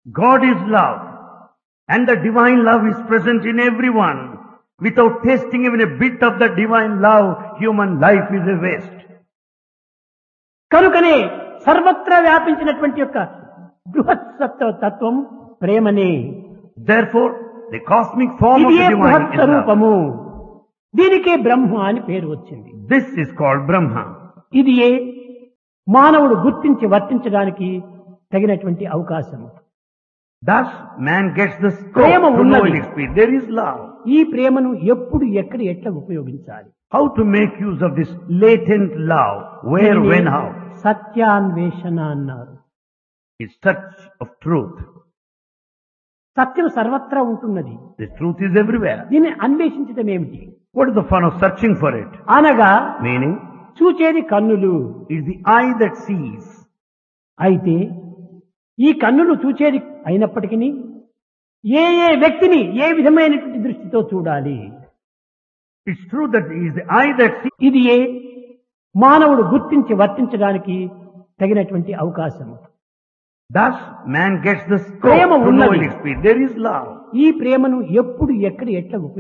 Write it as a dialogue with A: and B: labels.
A: God is love. And the divine love is present in everyone. Without tasting even a bit of the divine love, human life is a waste.
B: కనుకనే సర్వత్రా వ్యాపించినటువంటి యొక్క బృహత్సత్వ తత్వం ప్రేమనే
A: Therefore, the cosmic form of
B: ఇది
A: the divine
B: బృహత్
A: is love.
B: స్వరూపము దీనికే బ్రహ్మ అని పేరు వచ్చింది
A: This is called Brahma.
B: ఇది ఏ మానవుడు గుర్తించి వర్తించడానికి తగినటువంటి అవకాశం
A: Thus, man gets the scope
B: Prema
A: to know
B: ఉన్నది.
A: and experience. There is love.
B: ఈ ప్రేమను ఎప్పుడు ఎక్కడ ఎట్లా ఉపయోగించాలి
A: How to make use of this latent love? Where,
B: దీనిని
A: when, how?
B: సత్యాన్వేషణ అన్నారు
A: Is search of truth.
B: సత్యం సర్వత్రా ఉంటున్నది
A: The truth is everywhere.
B: దీన్ని అన్వేషించడం ఏమిటి
A: What is the fun of searching for it?
B: అనగా
A: Meaning,
B: చూచేది కన్నులు
A: it's the eye that sees.
B: అయితే ఈ కన్నులు చూచేది అయినప్పటికీ ఏ ఏ వ్యక్తిని ఏ విధమైనటువంటి దృష్టితో చూడాలి
A: It's true that it is the eye that sees.
B: ఇది ఏ మానవుడు గుర్తించి వర్తించడానికి తగినటువంటి అవకాశం
A: Thus, man gets the scope
B: Prema
A: to know
B: ఉన్నది.
A: and experience. There is love.
B: ఈ ప్రేమను ఎప్పుడు ఎక్కడ ఎట్లా ఉపయోగించాలి